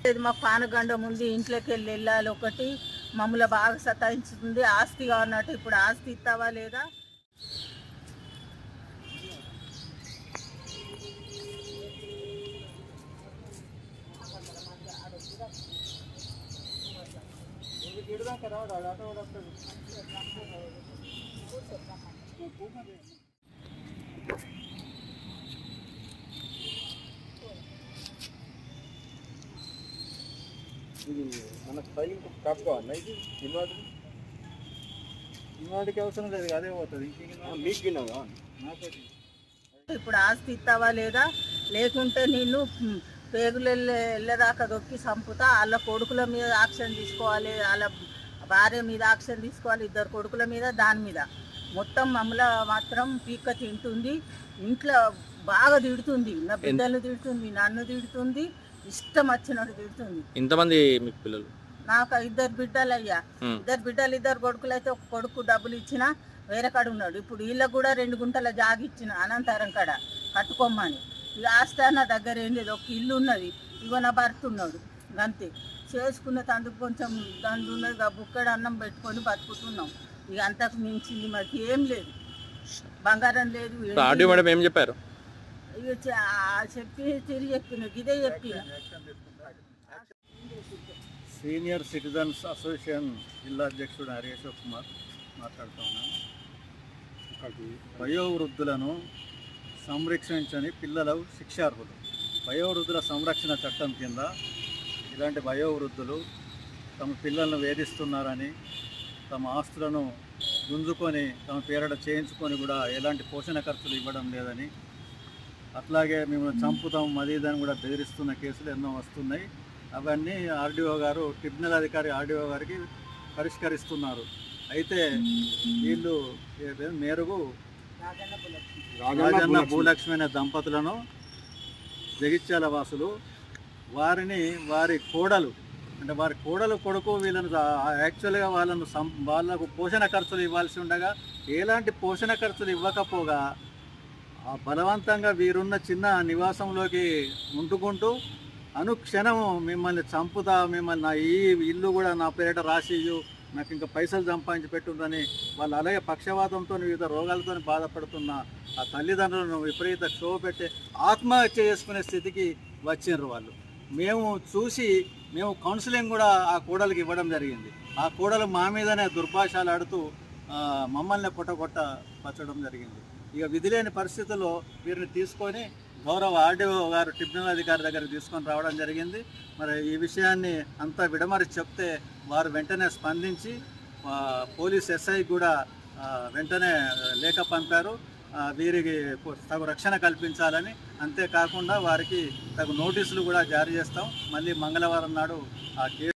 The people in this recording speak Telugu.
ఇది మాకు పానగండం ఉంది ఇంట్లోకి వెళ్ళి వెళ్ళాలి ఒకటి మమ్మల్ని బాగా సతాయించుతుంది ఆస్తి కావన్నట్టు ఇప్పుడు ఆస్తి ఇస్తావా లేదా ఇది మన ఫైలింగ్ కట్టుకోవాలి ఇది ఇన్వార్డు ఇన్వార్డుకి అవసరం లేదు అదే పోతుంది మీకు విన్నావా నాతోటి ఇప్పుడు ఆస్తి ఇస్తావా లేదా లేకుంటే నేను మ్, పేగులు వెళ్ళే వెళ్ళేదాకా దొక్కి చంపుతా వాళ్ళ కొడుకుల మీద యాక్షన్ తీసుకోవాలి వాళ్ళ భార్య మీద యాక్షన్ తీసుకోవాలి ఇద్దరు కొడుకుల మీద దాని మీద మొత్తం మమ్మల్ని మాత్రం పీక్క తింటుంది ఇంట్లో బాగా తిడుతుంది నా బిడ్డలు తిడుతుంది నన్ను తిడుతుంది ఇష్టం వచ్చినట్టు తిడుతుంది ఇంతమంది మీకు పిల్లలు నాకు ఇద్దరు బిడ్డలు అయ్యా ఉమ్. ఇద్దరు బిడ్డలు ఇద్దరు కొడుకులు అయితే ఒక కొడుకు డబ్బులు ఇచ్చినా వేరే కాడ ఉన్నాడు ఇప్పుడు వీళ్ళకి కూడా రెండు గుంటల జాగ ఇచ్చిన అనంతరం కాడ కట్టుకోమని ఇక ఆస్తి నా దగ్గర ఏం లేదు ఒక ఇల్లు ఉన్నది ఇగో నా భర్త ఉన్నాడు అంతే చేసుకున్న తందుకు కొంచెం దండు ఉన్నది ఇక బుక్కడు అన్నం పెట్టుకొని బతుకుతున్నాం ఇక అంతకు మించింది మాకు ఏం లేదు బంగారం లేదు ఏం ఆడియో లేదు. మేడం ఏం చెప్పారు ఇక చె- ఆ చెప్పి తిరిగి చెప్పిన ఇదే చెప్పిన సీనియర్ సిటిజన్స్ అసోసియేషన్ జిల్లా అధ్యక్షుడు హరీష్ కుమార్ మాట్లాడుతూ ఉన్నాను వయోవృద్ధులను సంరక్షించని పిల్లలు శిక్షార్హులు వయోవృద్ధుల సంరక్షణ చట్టం కింద ఇలాంటి వయోవృద్ధులు తమ పిల్లలను వేధిస్తున్నారని తమ ఆస్తులను గుంజుకొని తమ పేరట చేయించుకొని కూడా ఎలాంటి పోషణ ఖర్చులు ఇవ్వడం లేదని అట్లాగే మేము చంపుతాం అది ఇదని కూడా బెదిరిస్తున్న కేసులు ఎన్నో వస్తున్నాయి అవన్నీ ఆర్డీఓ గారు ట్రిబ్యునల్ అధికారి ఆర్డీఓ గారికి పరిష్కరిస్తున్నారు అయితే వీళ్ళు ఏదే మేరకు రాజన్న భూలక్ష్మి అనే దంపతులను జగిత్యాల వాసులు వారిని వారి కోడలు అంటే వారి కోడలు కొడుకు వీళ్ళను జా- యాక్చువల్గా వాళ్ళను సం వాళ్ళకు పోషణ ఖర్చులు ఇవ్వాల్సి ఉండగా ఎలాంటి పోషణ ఖర్చులు ఇవ్వకపోగా ఆ బలవంతంగా వీరున్న చిన్న నివాసంలోకి ఉంటుకుంటూ అనుక్షణము మిమ్మల్ని చంపుతా మిమ్మల్ని నా ఈ ఇల్లు కూడా నా పేరిట రాసి ఇయ్యు, నాకు ఇంకా పైసలు సంపాదించి పెట్టుందని వాళ్ళు అలాగే పక్షవాతంతో వివిధ రోగాలతో బాధపడుతున్న ఆ తల్లిదండ్రులను విపరీత క్షోభ పెట్టి ఆత్మహత్య చేసుకునే స్థితికి వచ్చిండ్రు వాళ్ళు మేము చూసి మేము కౌన్సిలింగ్ కూడా ఆ కోడలికి ఇవ్వడం జరిగింది ఆ కోడలు మా మీదనే దుర్భాషాలు ఆడుతూ ఆ, మమ్మల్ని కొట్ట కొట్ట పచ్చడం జరిగింది ఇక విధి లేని పరిస్థితుల్లో వీరిని తీసుకొని గౌరవ ఆర్డీఓ గారు ట్రిబ్యునల్ అధికారి దగ్గర తీసుకొని రావడం జరిగింది మరి ఈ విషయాన్ని అంతా విడమరి చెప్తే వారు వెంటనే స్పందించి ఆ, పోలీస్ ఎస్ఐ కూడా ఆ, వెంటనే లేఖ పంపారు ఆ, వీరికి తగు రక్షణ కల్పించాలని అంతేకాకుండా వారికి తగు నోటీసులు కూడా జారీ చేస్తాం మళ్ళీ మంగళవారం నాడు ఆ కేసు